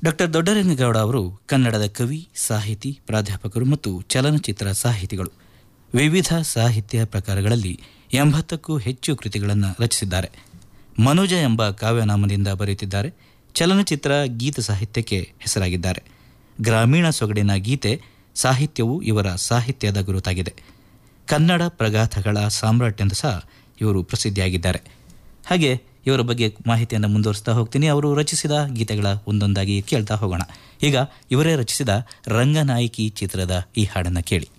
doctor ದೊಡ್ಡರಂಗಗೌಡ ಅವರು ಕನ್ನಡದ ಕವಿ ಸಾಹಿತಿ ಪ್ರಾಧ್ಯಾಪಕರು ಮತ್ತು ಚಲನಚಿತ್ರ ಸಾಹಿತಿಗಳು ವಿವಿಧ ಸಾಹಿತ್ಯ ಪ್ರಕಾರಗಳಲ್ಲಿ ಎಂಬತ್ತಕ್ಕೂ ಹೆಚ್ಚು ಕೃತಿಗಳನ್ನು ರಚಿಸಿದ್ದಾರೆ ಮನೋಜ ಎಂಬ ಕಾವ್ಯನಾಮದಿಂದ ಬರೆಯುತ್ತಿದ್ದಾರೆ ಚಲನಚಿತ್ರ ಗೀತ ಸಾಹಿತ್ಯಕ್ಕೆ ಹೆಸರಾಗಿದ್ದಾರೆ ಗ್ರಾಮೀಣ ಸೊಗಡಿನ ಗೀತೆ ಸಾಹಿತ್ಯವು ಇವರ ಸಾಹಿತ್ಯದ ಗುರುತಾಗಿದೆ ಕನ್ನಡ ಪ್ರಗಾಥಗಳ ಸಾಮ್ರಾಟ್ ಎಂದು ಸಹ ಇವರು ಪ್ರಸಿದ್ಧಿಯಾಗಿದ್ದಾರೆ ಹಾಗೆ ಇವರ ಬಗ್ಗೆ ಮಾಹಿತಿಯನ್ನು ಮುಂದುವರಿಸ್ತಾ ಹೋಗ್ತೀನಿ ಅವರು ರಚಿಸಿದ ಗೀತೆಗಳ ಒಂದೊಂದಾಗಿ ಕೇಳ್ತಾ ಹೋಗೋಣ ಈಗ ಇವರೇ ರಚಿಸಿದ ರಂಗನಾಯಕಿ ಚಿತ್ರದ ಈ ಹಾಡನ್ನು ಕೇಳಿ